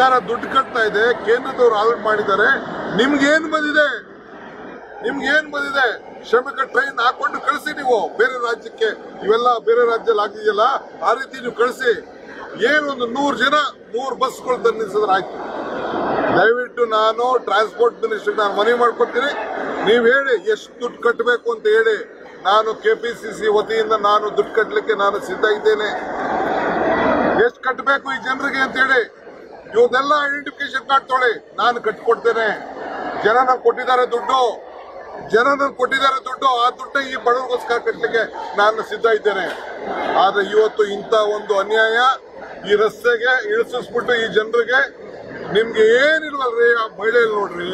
ಸರ್ಕಾರ ದುಡ್ಡು ಕಟ್ತಾ ಇದೆ ಕೇಂದ್ರದವರು ಆಲ್ರೆಡಿ ಮಾಡಿದ್ದಾರೆ ನಿಮ್ಗೆ ಏನ್ ಬಂದಿದೆ ನಿಮ್ಗೆ ಏನ್ ಬಂದಿದೆ ಶ್ರಮಿಕ ಟ್ರೈನ್ ಹಾಕೊಂಡು ಕಳಿಸಿ ನೀವು ಬೇರೆ ರಾಜ್ಯಕ್ಕೆ ಇವೆಲ್ಲ ಬೇರೆ ರಾಜ್ಯದಲ್ಲಿ ಆಗಿದೆಯಲ್ಲ ಆ ರೀತಿ ನೀವು ಕಳಿಸಿ ಏನೊಂದು ನೂರು ಜನ ನೂರು ಬಸ್ಗಳು ತಂದಿಸಿದ್ರೆ ಆಯ್ತು ದಯವಿಟ್ಟು ನಾನು ಟ್ರಾನ್ಸ್ಪೋರ್ಟ್ ಮಿನಿಸ್ಟರ್ ನಾನು ಮನವಿ ಮಾಡ್ಕೊತೀನಿ ನೀವು ಹೇಳಿ ಎಷ್ಟು ದುಡ್ಡು ಕಟ್ಟಬೇಕು ಅಂತ ಹೇಳಿ ನಾನು ಕೆಪಿಸಿಸಿ ವತಿಯಿಂದ ನಾನು ದುಡ್ಡು ಕಟ್ಟಲಿಕ್ಕೆ ನಾನು ಸಿದ್ಧ ಇದ್ದೇನೆ ಎಷ್ಟು ಕಟ್ಟಬೇಕು ಈ ಜನರಿಗೆ ಅಂತ ಹೇಳಿ ಇವನ್ನೆಲ್ಲ ಐಡೆಂಟಿಫಿಕೇಶನ್ ಕಾರ್ಡ್ ತೊಗೊಳ್ಳಿ ನಾನು ಕಟ್ಕೊಡ್ತೇನೆ ಜನ ನಂಗೆ ಕೊಟ್ಟಿದ್ದಾರೆ ದುಡ್ಡು ಜನ ನಂಗೆ ಕೊಟ್ಟಿದ್ದಾರೆ ದುಡ್ಡು ಆ ದುಡ್ಡು ಈ ಬಡವರಿಗೋಸ್ಕರ ಕಟ್ಟಲಿಕ್ಕೆ ನಾನು ಸಿದ್ಧ ಇದ್ದೇನೆ ಆದ್ರೆ ಇವತ್ತು ಇಂಥ ಒಂದು ಅನ್ಯಾಯ ಈ ರಸ್ತೆಗೆ ಇಳಿಸಿಸ್ಬಿಟ್ಟು ಈ ಜನರಿಗೆ ನಿಮ್ಗೆ ಏನಿಲ್ವಲ್ರಿ ಆ ಮಹಿಳೆಯಲ್ಲಿ ನೋಡ್ರಿ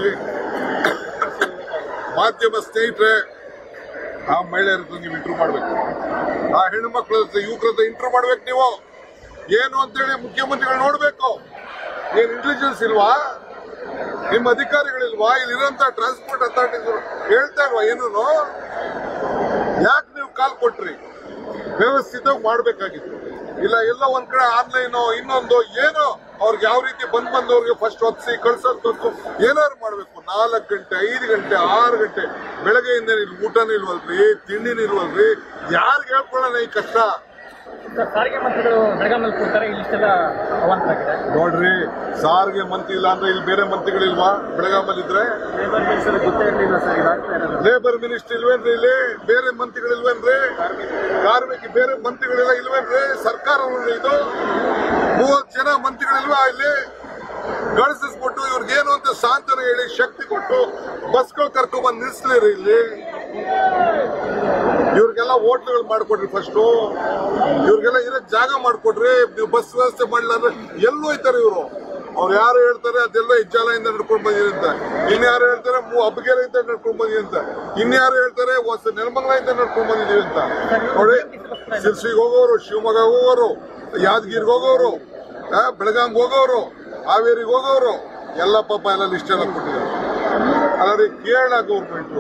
ಮಾಧ್ಯಮ ಸ್ನೇಹಿತರೆ ಆ ಮಹಿಳೆಯರ ಹತ್ರ ನೀವು ಇಂಟ್ರೂ ಮಾಡ್ಬೇಕು ಆ ಹೆಣ್ಣು ಮಕ್ಕಳ ಹತ್ರ ಯುವಕರ ಹತ್ರ ಇಂಟ್ರೂ ಮಾಡ್ಬೇಕು ನೀವು ಏನು ಅಂತೇಳಿ ಮುಖ್ಯಮಂತ್ರಿಗಳು ನೋಡ್ಬೇಕು ಏನ್ ಇಂಟೆಲಿಜೆನ್ಸ್ ಇಲ್ವಾ ನಿಮ್ಮ ಅಧಿಕಾರಿಗಳಿಲ್ವಾ ಇಲ್ಲಿರೋಂತ ಟ್ರಾನ್ಸ್ಪೋರ್ಟ್ ಅಥಾರಿಟೀಸ್ ಹೇಳ್ತಾ ಇಲ್ವಾ ಏನೂ ಯಾಕೆ ನೀವು ಕಾಲ್ ಕೊಟ್ರಿ ವ್ಯವಸ್ಥಿತವಾಗಿ ಮಾಡ್ಬೇಕಾಗಿತ್ತು ಇಲ್ಲ ಎಲ್ಲ ಒಂದ್ ಕಡೆ ಆನ್ಲೈನ್ ಇನ್ನೊಂದು ಏನೋ ಅವ್ರಿಗೆ ಯಾವ ರೀತಿ ಬಂದ್ ಬಂದವ್ರಿಗೆ ಫಸ್ಟ್ ಹೊತ್ಸಿ ಕಳ್ಸೋದು ಏನಾದ್ರು ಮಾಡ್ಬೇಕು ನಾಲ್ಕು ಗಂಟೆ ಐದು ಗಂಟೆ ಆರು ಗಂಟೆ ಬೆಳಗ್ಗೆಯಿಂದ ಇಲ್ಲಿ ಊಟನೂ ಇಲ್ವಲ್ರಿ ತಿಂಡಿನೂ ಇಲ್ವಲ್ರಿ ಯಾರಿಗೆ ಹೇಳ್ಕೊಳ್ಳೋಣ ಈ ಕಷ್ಟ ಸರ್, ಸಾರಿಗೆ ಮಂತ್ರಿಗಳು ಬೆಳಗಾವಿಯಲ್ಲಿ ಕೂರ್ತಾರೆ ಇಲ್ಲಿಷ್ಟೆಲ್ಲ ಅವಾಂತರಾಗಿದೆ ನೋಡ್ರಿ ಸಾರಿಗೆ ಮಂತ್ರಿ ಇಲ್ಲ ಅಂದ್ರೆ ಇಲ್ಲಿ ಬೇರೆ ಮಂತ್ರಿಗಳಿಲ್ವಾ ಬೆಳಗಾಮಲ್ಲಿ ಇದ್ರೆ ಲೇಬರ್ ಮಿನಿಸ್ಟರ್ ಗೊತ್ತೇ ಇರಲಿಲ್ಲ ಸರ್ ಇದಾಗ್ತಾ ಇರೋದು ಲೇಬರ್ ಮಿನಿಸ್ಟರ್ ಇಲ್ವೇನ್ರಿ ಇಲ್ಲಿ ಬೇರೆ ಮಂತ್ರಿಗಳಿಲ್ವೇನ್ರಿ ಕಾರ್ಮಿಕ ಬೇರೆ ಮಂತ್ರಿಗಳೆಲ್ಲ ಇಲ್ವೇನ್ರಿ ಸರ್ಕಾರ ಇದು ಮೂವತ್ತು ಜನ ಮಂತ್ರಿಗಳಿಲ್ವಾ ಇಲ್ಲಿ ಗಳಿಸಿಸ್ಬಿಟ್ಟು ಇವ್ರಿಗೇನು ಅಂತ ಸಾಂತ್ವನ ಹೇಳಿ ಶಕ್ತಿ ಕೊಟ್ಟು ಬಸ್ಗಳು ಕರ್ಕೊಂಡ್ ಬಂದು ನಿಲ್ಸ್ಲಿರಿ ಇಲ್ಲಿ ಇವ್ರಿಗೆಲ್ಲ ಹೋಟ್ಲ್ಗಳು ಮಾಡ್ಕೊಡ್ರಿ ಫಸ್ಟ್ ಇವ್ರಿಗೆಲ್ಲ ಇರಕ್ ಜಾಗ ಮಾಡ್ಕೊಡ್ರಿ ನೀವು ಬಸ್ ವ್ಯವಸ್ಥೆ ಮಾಡಲಿಲ್ಲ ಅಂದ್ರೆ ಎಲ್ಲೂ ಹೋಯ್ತಾರೆ ಇವರು ಅವ್ರು ಯಾರು ಹೇಳ್ತಾರೆ ಅದೆಲ್ಲ ಇಜ್ಜಾಲಯಿಂದ ನಡ್ಕೊಂಡು ಬಂದಿದೆ ಅಂತ ಇನ್ಯಾರು ಹೇಳ್ತಾರೆ ಮೂ ಹಬ್ಬಗೆರೆಯಿಂದ ನಡ್ಕೊಂಡು ಬಂದಿದೆ ಅಂತ ಇನ್ಯಾರು ಹೇಳ್ತಾರೆ ಹೊಸ ನೆಲಮಂಗಲದಿಂದ ನಡ್ಕೊಂಡು ಬಂದಿದೀವಿ ಅಂತ ನೋಡಿ ಸಿರ್ಸಿಗೆ ಹೋಗೋರು ಶಿವಮೊಗ್ಗ ಹೋಗೋರು ಯಾದಗಿರಿಗೆ ಹೋಗೋರು ಆ, ಬೆಳಗಾಂಗೆ ಹೋಗೋರು ಹಾವೇರಿಗೆ ಹೋಗೋರು ಎಲ್ಲ ಪಾಪ ಎಲ್ಲ ಲಿಸ್ಟ್ ಎಲ್ಲ ಕೊಟ್ಟಿದ್ದಾರೆ ಅಲ್ಲರಿ ಕೇರಳ ಗೌರ್ಮೆಂಟು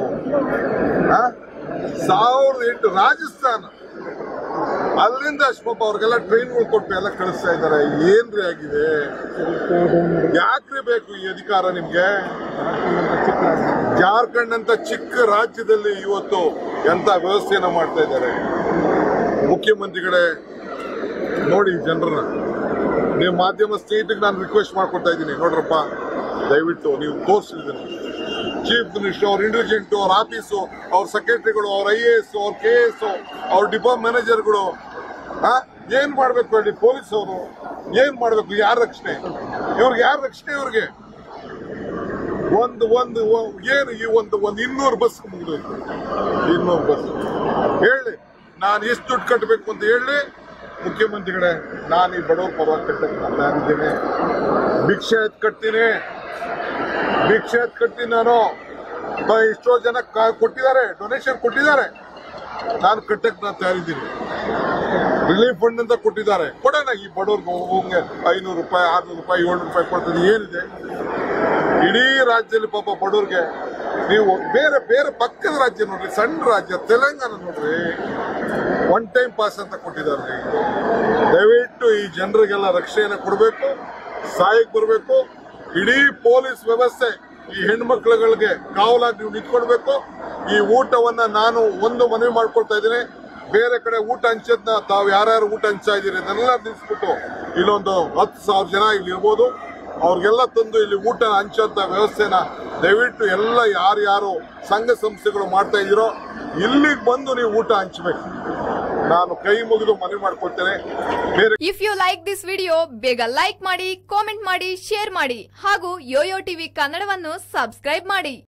ಸಾವಿರದ ಎಂಟು ರಾಜಸ್ಥಾನ ಅಲ್ಲಿಂದ ಅಶ್ವಪ್ಪ ಅವ್ರಿಗೆಲ್ಲ ಟ್ರೈನ್ಗಳು ಕೊಟ್ಟು ಎಲ್ಲ ಕಳಿಸ್ತಾ ಇದ್ದಾರೆ ಏನ್ರಿ ಆಗಿದೆ ಯಾಕ್ರಿ ಬೇಕು ಈ ಅಧಿಕಾರ ನಿಮ್ಗೆ ಜಾರ್ಖಂಡ್ ಅಂತ ಚಿಕ್ಕ ರಾಜ್ಯದಲ್ಲಿ ಇವತ್ತು ಎಂತ ವ್ಯವಸ್ಥೆಯನ್ನ ಮಾಡ್ತಾ ಇದ್ದಾರೆ ಮುಖ್ಯಮಂತ್ರಿಗಳೇ ನೋಡಿ ಜನರನ್ನ ನೀವು ಮಾಧ್ಯಮ ಸ್ನೇಹಿತರಿಗೆ ನಾನು ರಿಕ್ವೆಸ್ಟ್ ಮಾಡ್ಕೊತಾ ಇದ್ದೀನಿ ನೋಡ್ರಪ್ಪ ದಯವಿಟ್ಟು ನೀವು ತೋರಿಸಿದ್ದೀನಿ ಚೀಫ್ ಮಿನಿಸ್ಟರ್ ಅವ್ರ ಇಂಟೆಲಿಜೆಂಟ್ ಅವ್ರ ಆಫೀಸು ಅವ್ರ ಸೆಕ್ರೆಟರಿಗಳು ಅವ್ರ ಐ ಎ ಎಸ್ ಅವ್ರ ಕೆ ಎಸ್ ಅವ್ರ ಡಿಪೋ ಮ್ಯಾನೇಜರ್ಗಳು ಆ ಏನ್ ಮಾಡ್ಬೇಕು ಹೇಳಿ ಪೊಲೀಸ್ ಅವರು ಏನ್ ಮಾಡ್ಬೇಕು ಯಾರ ರಕ್ಷಣೆ ಇವ್ರಿಗೆ ಯಾರ ರಕ್ಷಣೆ ಇವ್ರಿಗೆ ಒಂದು ಒಂದು ಒ- ಏನು ಈ ಒಂದು ಒಂದು ಇನ್ನೂರು ಬಸ್ ಮುಗಿದೋಯ್ತು ಇನ್ನೂರು ಬಸ್ ಹೇಳಿ ನಾನು ಎಷ್ಟು ದುಡ್ಡು ಕಟ್ಟಬೇಕು ಅಂತ ಹೇಳಿ ಮುಖ್ಯಮಂತ್ರಿಗಳೇ ನಾನು ಈ ಬಡವ್ರ ಪರವಾಗಿ ಕಟ್ಟಕ್ಕೆ ನಾನು ತಯಾರಿದ್ದೇನೆ ಭಿಕ್ಷೆ ಎತ್ ಕಟ್ತೀನಿ ಭಿಕ್ಷೆ ಎತ್ ಕಟ್ತೀನಿ ನಾನು ಬ- ಎಷ್ಟೋ ಜನ ಕ- ಕೊಟ್ಟಿದ್ದಾರೆ ಡೊನೇಷನ್ ಕೊಟ್ಟಿದ್ದಾರೆ ನಾನು ಕಟ್ಟಕ್ಕೆ ನಾನು ತಯಾರಿದ್ದೀನಿ ರಿಲೀಫ್ ಫಂಡ್ ಅಂತ ಕೊಟ್ಟಿದ್ದಾರೆ ಕೊಡೋಣ ಈ ಬಡವ್ರಿಗೆ ಹೋಗಂಗೆ ಐನೂರು ರೂಪಾಯಿ ಆರ್ನೂರು ರೂಪಾಯಿ ಏಳ್ನೂರು ರೂಪಾಯಿ ಕೊಡ್ತದೆ ಏನಿದೆ ಇಡೀ ರಾಜ್ಯದಲ್ಲಿ ಪಾಪ ಬಡವ್ರಿಗೆ ನೀವು ಬೇರೆ ಬೇರೆ ಪಕ್ಕದ ರಾಜ್ಯ ನೋಡ್ರಿ ಸಣ್ಣ ರಾಜ್ಯ ತೆಲಂಗಾಣ ನೋಡ್ರಿ ಒನ್ ಟೈಮ್ ಪಾಸ್ ಅಂತ ಕೊಟ್ಟಿದ್ದಾರೆ ದಯವಿಟ್ಟು ಈ ಜನರಿಗೆಲ್ಲ ರಕ್ಷಣೆಯನ್ನು ಕೊಡಬೇಕು ಸಹಾಯಕ್ಕೆ ಬರಬೇಕು ಇಡೀ ಪೊಲೀಸ್ ವ್ಯವಸ್ಥೆ ಈ ಹೆಣ್ಮಕ್ಳುಗಳಿಗೆ ಕಾವಲಾಗಿ ನೀವು ನಿಂತ್ಕೊಳ್ಬೇಕು ಈ ಊಟವನ್ನ ನಾನು ಒಂದು ಮನವಿ ಮಾಡ್ಕೊಳ್ತಾ ಇದ್ದೀನಿ ಬೇರೆ ಕಡೆ ಊಟ ಹಂಚೋದ್ನ ತಾವು ಯಾರ್ಯಾರು ಊಟ ಹಂಚ್ತಾ ಇದ್ದೀರಿ ಅದನ್ನೆಲ್ಲ ನಿಲ್ಲಿಸ್ಬಿಟ್ಟು ಇಲ್ಲೊಂದು ಹತ್ತು ಸಾವಿರ ಜನ ಇಲ್ಲಿ ಇರ್ಬೋದು ಅವ್ರಿಗೆಲ್ಲ ತಂದು ಇಲ್ಲಿ ಊಟ ಹಂಚೋಂಥ ವ್ಯವಸ್ಥೆನ ದಯವಿಟ್ಟು ಎಲ್ಲ ಯಾರ್ಯಾರು ಸಂಘ ಸಂಸ್ಥೆಗಳು ಮಾಡ್ತಾ ಇದ್ದೀರೋ ಇಲ್ಲಿಗೆ ಬಂದು ನೀವು ಊಟ ಹಂಚ್ಬೇಕು ನಾನು ಕೈ ಮುಗಿದು ಮನವಿ ಮಾಡ್ಕೊಳ್ತೇನೆ ಬೇರೆ if you like this video ಬೇಗ ಲೈಕ್ ಮಾಡಿ ಕಾಮೆಂಟ್ ಮಾಡಿ ಶೇರ್ ಮಾಡಿ ಹಾಗೂ ಯೋಯೋ ಟಿವಿ ಕನ್ನಡವನ್ನು ಸಬ್ಸ್ಕ್ರೈಬ್ ಮಾಡಿ